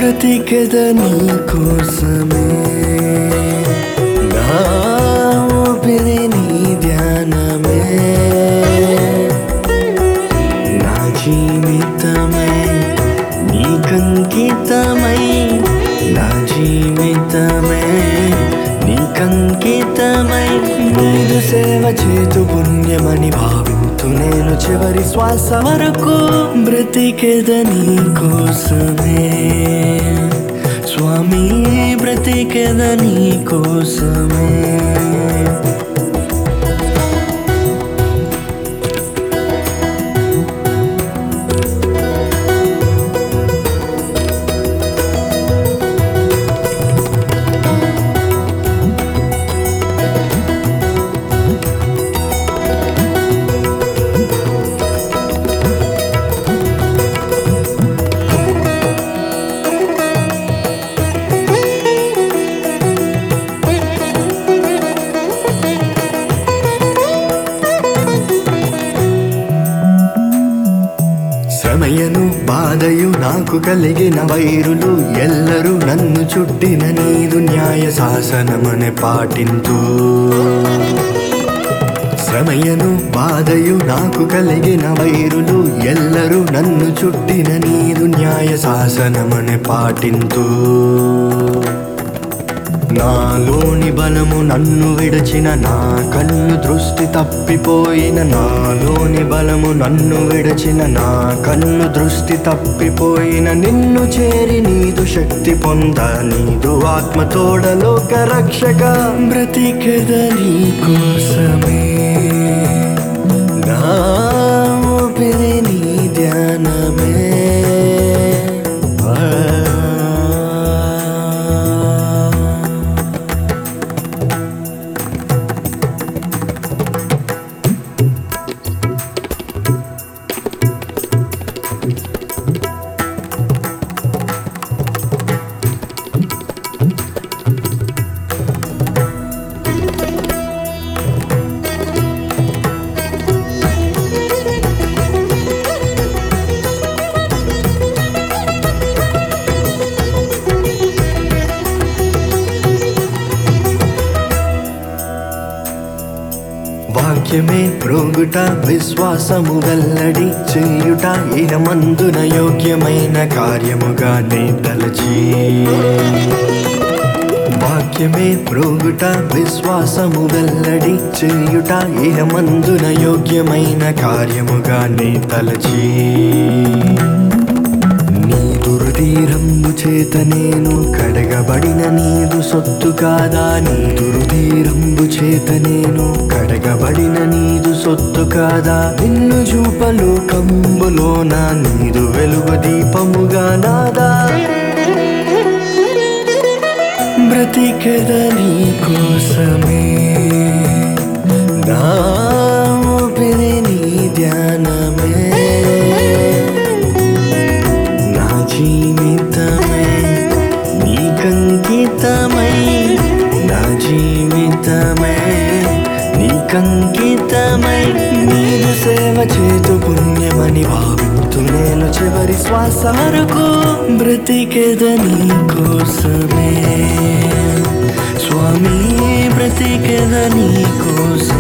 బ్రతికెద నీ కోసమే నా ఊపిరి నీ ధ్యానమే నా జీవితమే నీకంకితమై నా జీవితమే నీకంకితమై నీదు సేవ చేతు పుణ్యమని భావింతు నేను చివరి శ్వాస వరకు బ్రతికెద నీ కోసమే స్వామి బ్రతికెద నీ కోసమే శ్రమయను బాధయు నాకు కలిగిన వైరులు ఎల్లరూ నన్ను చుట్టిన నీదు న్యాయ శాసనమనే పాటింతూ శ్రమయను బాధయు నాకు కలిగిన వైరులు ఎల్లరూ నన్ను చుట్టిన నీదు న్యాయ శాసనమనే పాటింతూ నాలోని బలము నన్ను విడచిన నా కన్ను దృష్టి తప్పిపోయిన నాలోని బలము నన్ను విడచిన నా కన్ను దృష్టి తప్పిపోయిన నిన్ను చేరి నీదు శక్తి పొంద నీదు ఆత్మ తోడలోక రక్షక బ్రతికద నీ కోసమే నా ఊపిరి నీ ధ్యానమే ఆ వాక్యమే ప్రోగుట విశ్వాసము వెల్లడి చేయుట ఇనమందున యోగ్యమైన కార్యముగా నే తలచి వాక్యమే ప్రోగుట విశ్వాసము వెల్లడి చేయుట ఇనమందున యోగ్యమైన కార్యముగా నే తలచి నీ దుర్ధీరంబు చేత నేను కడగబడిన నీదు సొత్తు కాదా నీ దుర్ధీరంబు చేత నేను కడగబడిన నీదు సొత్తు కాదా నిన్ను చూపలు కంబులోన నీదు వెలుగు దీపముగా నాదా బ్రతికెద నీ కోసమే నా ఊపిరి నీ ధ్యానమే నా జీవితమే నీకంకితమై నా జీవితమే నీకంకితమై నీదు సేవ చేతు పుణ్యమని భావింతు నేను చివరి శ్వాస వరకు బ్రతికెద నీ కోసమే స్వామి బ్రతికెద నీ కోసం